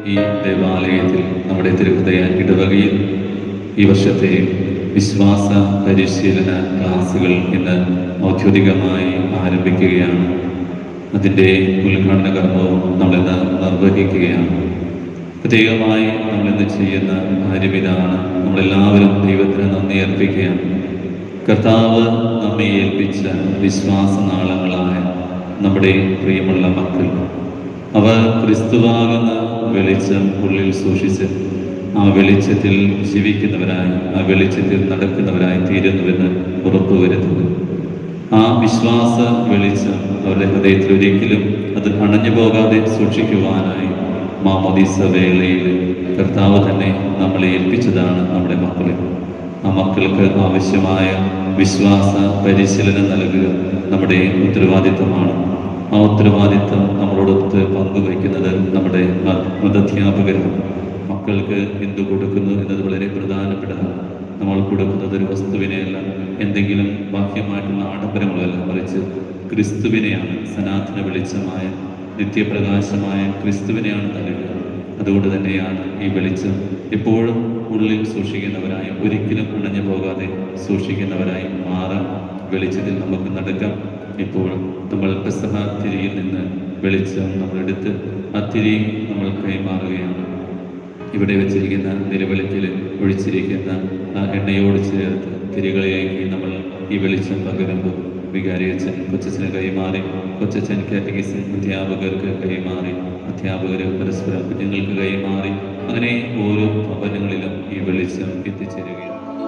ഈ ദേവാലയത്തിൽ നമ്മുടെ തിരുഹൃദയ ഇടവകയിൽ ഈ വർഷത്തെ വിശ്വാസ പരിശീലന ക്ലാസുകൾ ഇന്ന് ഔദ്യോഗികമായി ആരംഭിക്കുകയാണ് അതിൻ്റെ ഉദ്ഘാടന കർമ്മവും നമ്മളിന്ന് നിർവഹിക്കുകയാണ് പ്രത്യേകമായി നമ്മളിന്ന് ചെയ്യുന്ന കാര്യം ഇതാണ് നമ്മളെല്ലാവരും ദൈവത്തിന് നന്ദി അർപ്പിക്കുകയാണ് കർത്താവ് നമ്മെ ഏൽപ്പിച്ച വിശ്വാസനാളങ്ങളായ നമ്മുടെ പ്രിയമുള്ള മക്കൾ അവർ ക്രിസ്തുവാകുന്ന വെളിച്ചം ഉള്ളിൽ സൂക്ഷിച്ച് ആ വെളിച്ചത്തിൽ ജീവിക്കുന്നവരായി ആ വെളിച്ചത്തിൽ നടക്കുന്നവരായി തീരുന്നുവെന്ന് ഉറപ്പുവരുത്തുന്നു ആ വിശ്വാസ വെളിച്ചം അവരുടെ ഹൃദയത്തിൽ ഒരിക്കലും അത് അണഞ്ഞു പോകാതെ സൂക്ഷിക്കുവാനായി മാമോദീസ വേളയിൽ കർത്താവ് തന്നെ നമ്മളെ ഏൽപ്പിച്ചതാണ് നമ്മുടെ മക്കളെ ആ മക്കൾക്ക് ആവശ്യമായ വിശ്വാസ പരിശീലനം നൽകുക നമ്മുടെ ഉത്തരവാദിത്തമാണ് ആ ഉത്തരവാദിത്തം നമ്മളോടൊത്ത് പങ്കുവയ്ക്കുന്നത് നമ്മുടെ മത- മതാധ്യാപകരാണ് മക്കൾക്ക് എന്തു കൊടുക്കുന്നു എന്നത് വളരെ പ്രധാനപ്പെട്ടതാണ് നമ്മൾ കൊടുക്കുന്നത് ഒരു വസ്തുവിനെയല്ല എന്തെങ്കിലും ബാഹ്യമായിട്ടുള്ള ആഡംബരങ്ങളല്ല മറിച്ച് ക്രിസ്തുവിനെയാണ് സനാതന വെളിച്ചമായ നിത്യപ്രകാശമായ ക്രിസ്തുവിനെയാണ് നൽകുക അതുകൊണ്ട് തന്നെയാണ് ഈ വെളിച്ചം എപ്പോഴും ഉള്ളിൽ സൂക്ഷിക്കുന്നവരായി ഒരിക്കലും അണഞ്ഞു പോകാതെ സൂക്ഷിക്കുന്നവരായി മാറാം വെളിച്ചത്തിൽ നമുക്ക് നടക്കാം ഇപ്പോൾ നമ്മൾ പെസഹ തിരിയിൽ നിന്ന് വെളിച്ചം നമ്മളെടുത്ത് ആ തിരി നമ്മൾ കൈമാറുകയാണ് ഇവിടെ വെച്ചിരിക്കുന്ന നിലവിളക്കിൽ ഒഴിച്ചിരിക്കുന്ന ആ എണ്ണയോട് ചേർത്ത് തിരികളിലേക്ക് നമ്മൾ ഈ വെളിച്ചം പകരുമ്പോൾ വികാരിയച്ഛൻ കൊച്ചച്ഛന് കൈമാറി കൊച്ചച്ഛൻ കാറ്റഗീസ് അധ്യാപകർക്ക് കൈമാറി അധ്യാപകർ പരസ്പരം കുഞ്ഞുങ്ങൾക്ക് കൈമാറി അങ്ങനെ ഓരോ ഭവനങ്ങളിലും ഈ വെളിച്ചം എത്തിച്ചേരുകയാണ്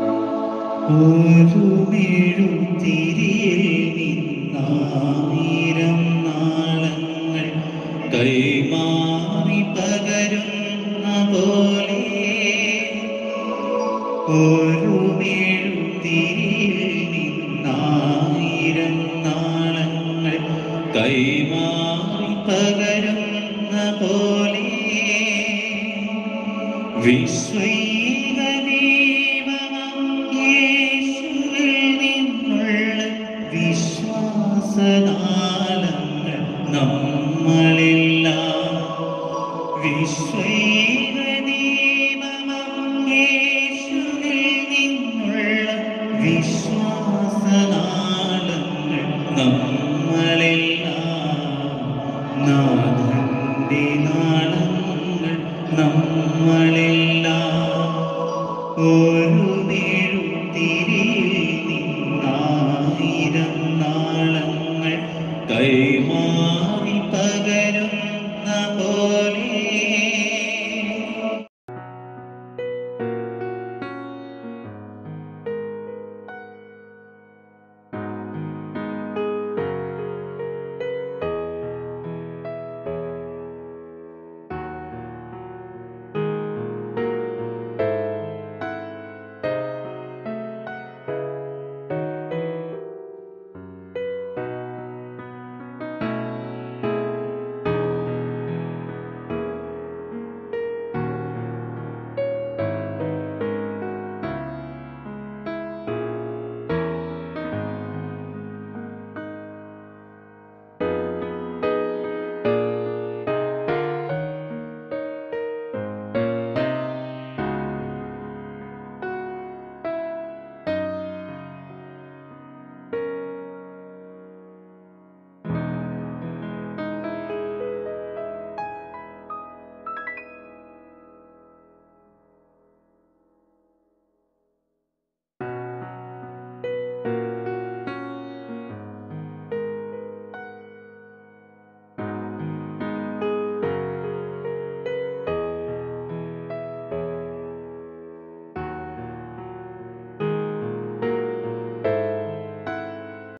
ഒരു മെഴുതിരിയിൽ നിന്നായിരം നാളങ്ങൾ കൈമാറി പകരുന്ന പോലെ ഒരു മെഴുതിരിയിൽ നിന്നായിരം നാളങ്ങൾ കൈമാറി പകരുന്ന പോലെ വിശ്വൈകദൈവമം യേശുവിൽ നിന്നുള്ള വിശ്വാസനാളങ്ങൾ നമ്മളെല്ലാം വിശ്വൈകദൈവമം യേശുവിൽ നിന്നുള്ള വിശ്വാസനാളങ്ങൾ നമ്മളെല്ലാം നാം